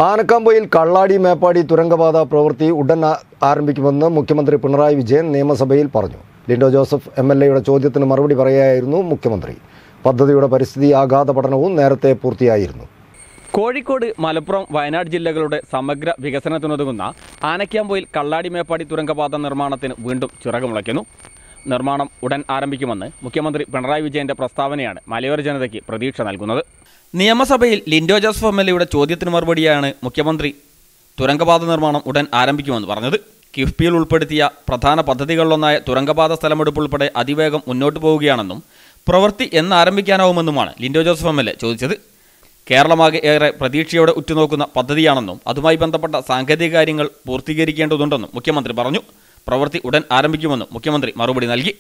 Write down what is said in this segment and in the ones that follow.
ആനക്കാമ്പയിൽ കള്ളാടി മേപ്പാടി തുരങ്കപാത പ്രവൃത്തി ഉടൻ ആ- ആരംഭിക്കുമെന്ന് മുഖ്യമന്ത്രി പിണറായി വിജയൻ നിയമസഭയിൽ പറഞ്ഞു ലിൻഡോ ജോസഫ് എം എൽ എയുടെ ചോദ്യത്തിന് മറുപടി പറയുകയായിരുന്നു മുഖ്യമന്ത്രി പദ്ധതിയുടെ പരിസ്ഥിതി ആഘാത പഠനവും നേരത്തെ പൂർത്തിയായിരുന്നു കോഴിക്കോട് മലപ്പുറം വയനാട് ജില്ലകളുടെ സമഗ്ര വികസനത്തിനുതകുന്ന ആനക്കാമ്പൊയിൽ കള്ളാടി മേപ്പാടി തുരങ്കപാത നിർമ്മാണത്തിന് വീണ്ടും ചിറകുമുളയ്ക്കുന്നു നിർമ്മാണം ഉടൻ ആരംഭിക്കുമെന്ന് മുഖ്യമന്ത്രി പിണറായി വിജയന്റെ പ്രസ്താവനയാണ് മലയോര ജനതയ്ക്ക് പ്രതീക്ഷ നൽകുന്നത് നിയമസഭയിൽ ലിൻഡോ ജോസഫ് എം എൽ എയുടെ ചോദ്യത്തിന് മറുപടിയാണ് മുഖ്യമന്ത്രി തുരങ്കപാത നിർമ്മാണം ഉടൻ ആരംഭിക്കുമെന്ന് പറഞ്ഞത് കിഫ്ബിയിൽ ഉൾപ്പെടുത്തിയ പ്രധാന പദ്ധതികളിലൊന്നായ തുരങ്കപാത സ്ഥലമെടുപ്പ് ഉൾപ്പെടെ അതിവേഗം മുന്നോട്ട് പോവുകയാണെന്നും പ്രവൃത്തി എന്ന് ആരംഭിക്കാനാവുമെന്നുമാണ് Linto Joseph M L A ചോദിച്ചത് കേരളമാകെ ഏറെ പ്രതീക്ഷയോടെ ഉറ്റുനോക്കുന്ന പദ്ധതിയാണെന്നും അതുമായി ബന്ധപ്പെട്ട സാങ്കേതിക കാര്യങ്ങൾ പൂർത്തീകരിക്കേണ്ടതുണ്ടെന്നും മുഖ്യമന്ത്രി പറഞ്ഞു പ്രവൃത്തി ഉടൻ ആരംഭിക്കുമെന്നും മുഖ്യമന്ത്രി മറുപടി നൽകി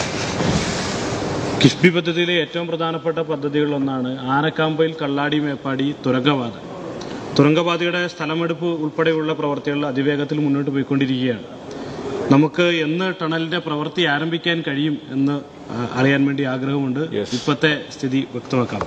കിഫ്ബി പദ്ധതിയിലെ ഏറ്റവും പ്രധാനപ്പെട്ട പദ്ധതികളിലൊന്നാണ് ആനക്കാമ്പയിൽ കള്ളാടി മേപ്പാടി തുരങ്കപാത തുരങ്കപാതയുടെ സ്ഥലമെടുപ്പ് ഉൾപ്പെടെയുള്ള പ്രവർത്തികൾ അതിവേഗത്തിൽ മുന്നോട്ട് പോയിക്കൊണ്ടിരിക്കുകയാണ് നമുക്ക് എന്ന് ടണലിന്റെ പ്രവൃത്തി ആരംഭിക്കാൻ കഴിയും എന്ന് ആ, അറിയാൻ വേണ്ടി ആഗ്രഹമുണ്ട് ഇപ്പോഴത്തെ സ്ഥിതി വ്യക്തമാക്കാം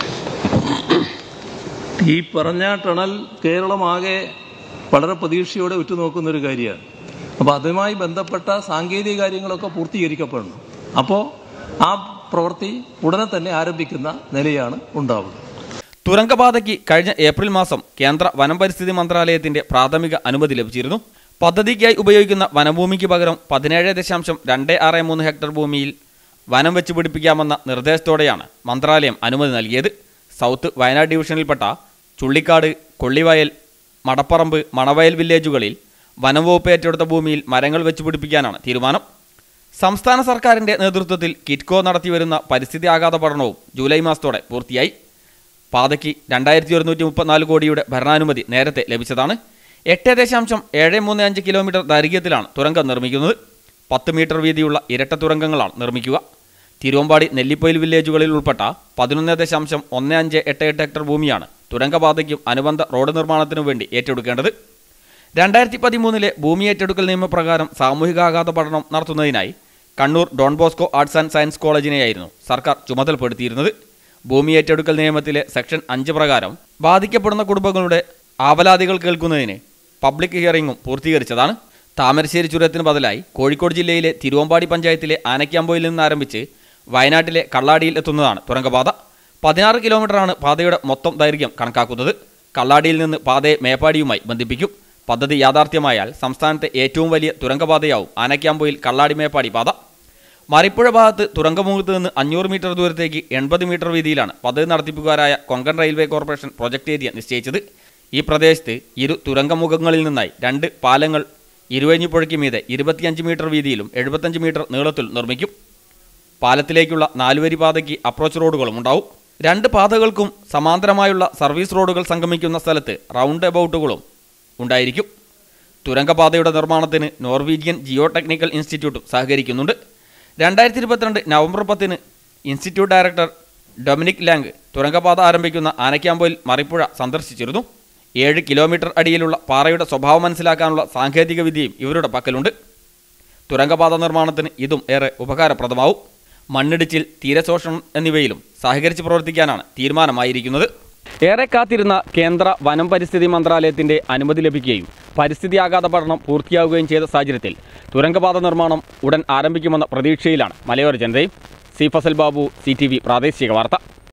ഈ പറഞ്ഞ ടണൽ കേരളമാകെ വളരെ പ്രതീക്ഷയോടെ ഉറ്റുനോക്കുന്ന ഒരു കാര്യമാണ് അപ്പോൾ അതുമായി ബന്ധപ്പെട്ട സാങ്കേതിക കാര്യങ്ങളൊക്കെ പൂർത്തീകരിക്കപ്പെടണം അപ്പോൾ ആ പ്രവൃത്തി ഉടനെ തന്നെ ആരംഭിക്കുന്ന നിലയാണ് ഉണ്ടാവുക തുരങ്കപാതയ്ക്ക് കഴിഞ്ഞ ഏപ്രിൽ മാസം കേന്ദ്ര വനം പരിസ്ഥിതി മന്ത്രാലയത്തിന്റെ പ്രാഥമിക അനുമതി ലഭിച്ചിരുന്നു പദ്ധതിക്കായി ഉപയോഗിക്കുന്ന വനഭൂമിക്ക് പകരം പതിനേഴ് ദശാംശം രണ്ട് ആറ് മൂന്ന് ഹെക്ടർ ഭൂമിയിൽ വനം വെച്ച് പിടിപ്പിക്കാമെന്ന നിർദ്ദേശത്തോടെയാണ് മന്ത്രാലയം അനുമതി നൽകിയത് സൗത്ത് വയനാട് ഡിവിഷനിൽപ്പെട്ട ചുള്ളിക്കാട് കൊള്ളിവയൽ മടപ്പറമ്പ് മണവയൽ വില്ലേജുകളിൽ വനം വകുപ്പ് ഏറ്റെടുത്ത ഭൂമിയിൽ മരങ്ങൾ വെച്ച് പിടിപ്പിക്കാനാണ് തീരുമാനം സംസ്ഥാന സർക്കാരിന്റെ നേതൃത്വത്തിൽ കിറ്റ്കോ നടത്തിവരുന്ന പരിസ്ഥിതി ആഘാത പഠനവും ജൂലൈ മാസത്തോടെ പൂർത്തിയായി പാതയ്ക്ക് രണ്ടായിരത്തി ഒരുന്നൂറ്റി മുപ്പത്തിനാല് കോടിയുടെ ഭരണാനുമതി നേരത്തെ ലഭിച്ചതാണ് എട്ട് ദശാംശം ഏഴ് മൂന്ന് അഞ്ച് കിലോമീറ്റർ ദൈർഘ്യത്തിലാണ് തുരങ്കം നിർമ്മിക്കുന്നത് പത്ത് മീറ്റർ വീതിയുള്ള ഇരട്ട തുരങ്കങ്ങളാണ് നിർമ്മിക്കുക തിരുവമ്പാടി നെല്ലിപ്പൊയിൽ വില്ലേജുകളിൽ ഉൾപ്പെട്ട പതിനൊന്ന് ദശാംശം ഒന്ന് അഞ്ച് എട്ട് എട്ട് ഹെക്ടർ ഭൂമിയാണ് തുരങ്കപാതയ്ക്കും അനുബന്ധ റോഡ് നിർമ്മാണത്തിനു വേണ്ടി ഏറ്റെടുക്കേണ്ടത് രണ്ടായിരത്തി പതിമൂന്നിലെ ഭൂമി ഏറ്റെടുക്കൽ നിയമപ്രകാരം സാമൂഹികാഘാത പഠനം നടത്തുന്നതിനായി Kannur Don Bosco arts and science കോളേജിനെയായിരുന്നു സർക്കാർ ചുമതലപ്പെടുത്തിയിരുന്നത് ഭൂമി ഏറ്റെടുക്കൽ നിയമത്തിലെ സെക്ഷൻ അഞ്ച് പ്രകാരം ബാധിക്കപ്പെടുന്ന കുടുംബങ്ങളുടെ ആവലാതികൾ കേൾക്കുന്നതിന് പബ്ലിക് ഹിയറിംഗും പൂർത്തീകരിച്ചതാണ് താമരശ്ശേരി ചുരത്തിന് ബദലായി കോഴിക്കോട് ജില്ലയിലെ തിരുവമ്പാടി പഞ്ചായത്തിലെ ആനക്കാമ്പോയിൽ നിന്ന് ആരംഭിച്ച് വയനാട്ടിലെ കള്ളാടിയിൽ എത്തുന്നതാണ് തുരങ്കപാത പതിനാറ് കിലോമീറ്ററാണ് പാതയുടെ മൊത്തം ദൈർഘ്യം കണക്കാക്കുന്നത് കള്ളാടിയിൽ നിന്ന് പാതയെ മേപ്പാടിയുമായി ബന്ധിപ്പിക്കും പദ്ധതി യാഥാർത്ഥ്യമായാൽ സംസ്ഥാനത്തെ ഏറ്റവും വലിയ തുരങ്കപാതയാവും ആനക്കാമ്പോയിൽ കള്ളാടി മേപ്പാടി പാത മറിപ്പുഴ ഭാഗത്ത് തുരങ്കമുഖത്ത് നിന്ന് അഞ്ഞൂറ് മീറ്റർ ദൂരത്തേക്ക് എൺപത് മീറ്റർ വീതിയിലാണ് പദ്ധതി നടത്തിപ്പുകാരായ Konkan railway corporation project area നിശ്ചയിച്ചത് ഈ പ്രദേശത്ത് ഇരു തുരങ്കമുഖങ്ങളിൽ നിന്നായി രണ്ട് പാലങ്ങൾ ഇരുവഴിഞ്ഞിപ്പുഴയ്ക്ക് മീതെ ഇരുപത്തിയഞ്ച് മീറ്റർ വീതിയിലും എഴുപത്തഞ്ച് മീറ്റർ നീളത്തിൽ നിർമ്മിക്കും പാലത്തിലേക്കുള്ള നാലുവരി പാതയ്ക്ക് അപ്രോച്ച് റോഡുകളും ഉണ്ടാവും രണ്ട് പാതകൾക്കും സമാന്തരമായുള്ള സർവീസ് റോഡുകൾ സംഗമിക്കുന്ന സ്ഥലത്ത് റൗണ്ട് എബൌട്ടുകളും ഉണ്ടായിരിക്കും തുരങ്കപാതയുടെ നിർമ്മാണത്തിന് നോർവീജിയൻ ജിയോ ടെക്നിക്കൽ ഇൻസ്റ്റിറ്റ്യൂട്ടും സഹകരിക്കുന്നുണ്ട് രണ്ടായിരത്തി ഇരുപത്തിരണ്ട് നവംബർ പത്തിന് ഇൻസ്റ്റിറ്റ്യൂട്ട് ഡയറക്ടർ ഡൊമിനിക് ലാങ് തുരങ്കപാത ആരംഭിക്കുന്ന ആനക്കാമ്പോയിൽ മറിപ്പുഴ സന്ദർശിച്ചിരുന്നു ഏഴ് കിലോമീറ്റർ അടിയിലുള്ള പാറയുടെ സ്വഭാവം മനസ്സിലാക്കാനുള്ള സാങ്കേതിക വിദ്യയും ഇവരുടെ പക്കലുണ്ട് തുരങ്കപാത നിർമ്മാണത്തിന് ഇതും ഏറെ ഉപകാരപ്രദമാവും മണ്ണിടിച്ചിൽ തീരശോഷണം എന്നിവയിലും സഹകരിച്ച് പ്രവർത്തിക്കാനാണ് തീരുമാനമായിരിക്കുന്നത് ഏറെ കാത്തിരുന്ന കേന്ദ്ര വനം പരിസ്ഥിതി മന്ത്രാലയത്തിന്റെ അനുമതി ലഭിക്കുകയും പരിസ്ഥിതി ആഘാത പഠനം പൂർത്തിയാവുകയും ചെയ്ത സാഹചര്യത്തിൽ തുരങ്കപാത നിർമ്മാണം ഉടൻ ആരംഭിക്കുമെന്ന പ്രതീക്ഷയിലാണ് മലയോര ജനതയും C Fasal Babu C T V പ്രാദേശിക വാർത്ത